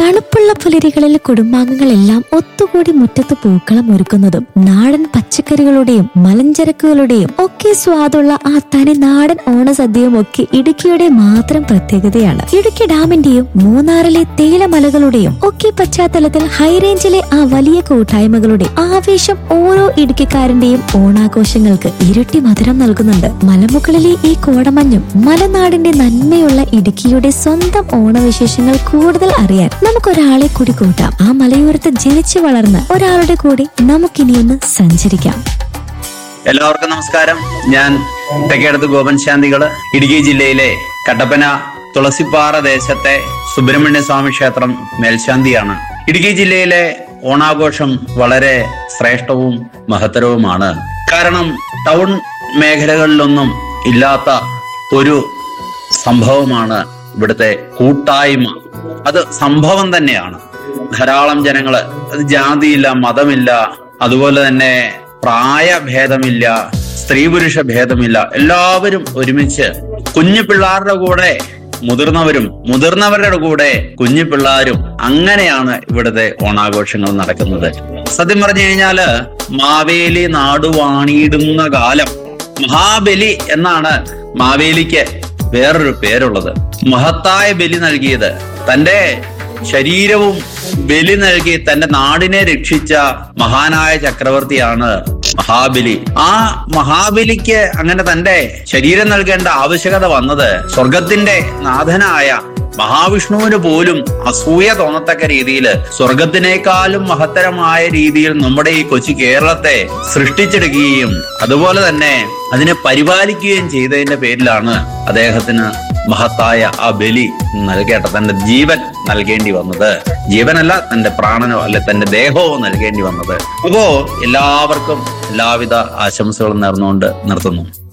തണുപ്പുള്ള പുലരികളിൽ കുടുംബാംഗങ്ങളെല്ലാം ഒത്തുകൂടി മുറ്റത്ത് പൂക്കളം ഒരുക്കുന്നതും നാടൻ പച്ചക്കറികളുടെയും മലഞ്ചരക്കുകളുടെയും ഒക്കെ സ്വാദുള്ള ആ തനി നാടൻ ഓണസദ്യയും ഒക്കെ ഇടുക്കിയുടെ മാത്രം പ്രത്യേകതയാണ് ഇടുക്കി ഡാമിന്റെയും മൂന്നാറിലെ തേയിലമലകളുടെയും ഒക്കെ പശ്ചാത്തലത്തിൽ ഹൈറേഞ്ചിലെ ആ വലിയ കൂട്ടായ്മകളുടെ ആവേശം ഓരോ ഇടുക്കിക്കാരന്റെയും ഓണാഘോഷങ്ങൾക്ക് ഇരട്ടി മധുരം നൽകുന്നുണ്ട് മലമുകളിലെ ഈ കോടമഞ്ഞും മലനാടിന്റെ നന്മയുള്ള ഇടുക്കിയുടെ സ്വന്തം ഓണവിശേഷങ്ങൾ കൂടുതൽ അറിയാൻ നമുക്കൊരാളെ കൂടി കൂട്ടാം ആ മലയോരത്ത് ജനിച്ചു വളർന്ന ഒരാളുടെ കൂടെ നമുക്കിനിയൊന്ന് സഞ്ചരിക്കാം എല്ലാവർക്കും നമസ്കാരം ഞാൻ തെക്കേടത്ത് ഗോപൻ ശാന്തികള് ഇടുക്കി ജില്ലയിലെ കട്ടപ്പന തുളസിപ്പാറ ദേശത്തെ സുബ്രഹ്മണ്യ സ്വാമി ക്ഷേത്രം മേൽശാന്തിയാണ് ഇടുക്കി ജില്ലയിലെ ഓണാഘോഷം വളരെ ശ്രേഷ്ഠവും മഹത്തരവുമാണ് കാരണം ടൗൺ മേഖലകളിലൊന്നും ഇല്ലാത്ത ഒരു സംഭവമാണ് ഇവിടുത്തെ കൂട്ടായ്മ അത് സംഭവം തന്നെയാണ് ധാരാളം ജനങ്ങള് അത് ജാതിയില്ല മതമില്ല അതുപോലെ തന്നെ പ്രായഭേദമില്ല സ്ത്രീ പുരുഷ ഭേദമില്ല എല്ലാവരും ഒരുമിച്ച് കുഞ്ഞു പിള്ളാരുടെ കൂടെ മുതിർന്നവരും മുതിർന്നവരുടെ കൂടെ കുഞ്ഞു പിള്ളാരും അങ്ങനെയാണ് ഇവിടുത്തെ ഓണാഘോഷങ്ങൾ നടക്കുന്നത് സത്യം പറഞ്ഞു കഴിഞ്ഞാല് മാവേലി നാടുവാണിയിടുന്ന കാലം മഹാബലി എന്നാണ് മാവേലിക്ക് വേറൊരു പേരുള്ളത് മഹത്തായ ബലി നൽകിയത് തന്റെ ശരീരവും ബലി നൽകി തന്റെ നാടിനെ രക്ഷിച്ച മഹാനായ ചക്രവർത്തിയാണ് മഹാബലി ആ മഹാബലിക്ക് അങ്ങനെ തന്റെ ശരീരം നൽകേണ്ട ആവശ്യകത വന്നത് സ്വർഗത്തിന്റെ നാഥനായ മഹാവിഷ്ണുവിന് പോലും അസൂയ തോന്നത്തക്ക രീതിയിൽ സ്വർഗത്തിനേക്കാളും മഹത്തരമായ രീതിയിൽ നമ്മുടെ ഈ കൊച്ചു കേരളത്തെ സൃഷ്ടിച്ചെടുക്കുകയും അതുപോലെ തന്നെ അതിനെ പരിപാലിക്കുകയും ചെയ്തതിന്റെ പേരിലാണ് അദ്ദേഹത്തിന് മഹത്തായ ആ ബലി നൽകേണ്ട തന്റെ ജീവൻ നൽകേണ്ടി വന്നത് ജീവനല്ല തന്റെ പ്രാണനോ അല്ലെ തന്റെ ദേഹമോ നൽകേണ്ടി വന്നത് അപ്പോ എല്ലാവർക്കും എല്ലാവിധ ആശംസകളും നേർന്നുകൊണ്ട് നിർത്തുന്നു